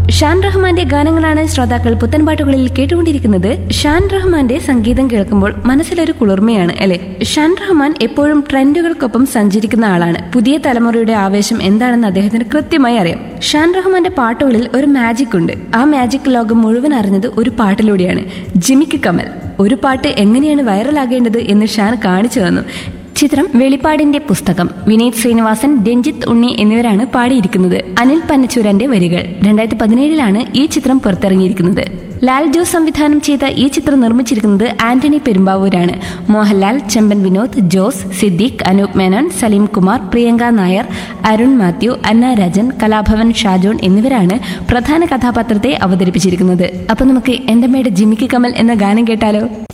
ഷാൻ റഹ്മാന്റെ ഗാനങ്ങളാണ് ശ്രോതാക്കൾ പുത്തൻ പാട്ടുകളിൽ കേട്ടുകൊണ്ടിരിക്കുന്നത് ഷാൻ റഹ്മാന്റെ സംഗീതം കേൾക്കുമ്പോൾ മനസ്സിലൊരു കുളിർമയാണ് അല്ലെ ഷാൻ റഹ്മാൻ എപ്പോഴും ട്രെൻഡുകൾക്കൊപ്പം സഞ്ചരിക്കുന്ന ആളാണ് പുതിയ തലമുറയുടെ ആവേശം എന്താണെന്ന് അദ്ദേഹത്തിന് കൃത്യമായി അറിയാം ഷാൻ റഹ്മാന്റെ പാട്ടുകളിൽ ഒരു മാജിക് ഉണ്ട് ആ മാജിക് ലോകം മുഴുവൻ അറിഞ്ഞത് ഒരു പാട്ടിലൂടെയാണ് ജിമിക്ക് കമൽ ഒരു പാട്ട് എങ്ങനെയാണ് വൈറലാകേണ്ടത് എന്ന് ഷാൻ കാണിച്ചു തന്നു ചിത്രം വെളിപ്പാടിന്റെ പുസ്തകം വിനീത് ശ്രീനിവാസൻ രഞ്ജിത്ത് ഉണ്ണി എന്നിവരാണ് പാടിയിരിക്കുന്നത് അനിൽ പന്നച്ചൂരന്റെ വരികൾ രണ്ടായിരത്തി പതിനേഴിലാണ് ഈ ചിത്രം പുറത്തിറങ്ങിയിരിക്കുന്നത് ലാൽ ജോസ് സംവിധാനം ചെയ്ത ഈ ചിത്രം നിർമ്മിച്ചിരിക്കുന്നത് ആന്റണി പെരുമ്പാവൂരാണ് മോഹൻലാൽ ചെമ്പൻ വിനോദ് ജോസ് സിദ്ദീഖ് അനൂപ് മേനോൻ സലീം കുമാർ പ്രിയങ്ക നായർ അരുൺ മാത്യു അന്ന രാജൻ കലാഭവൻ ഷാജോൺ എന്നിവരാണ് പ്രധാന കഥാപാത്രത്തെ അവതരിപ്പിച്ചിരിക്കുന്നത് അപ്പൊ നമുക്ക് എന്റെ മേടെ ജിമിക്ക് കമൽ എന്ന ഗാനം കേട്ടാലോ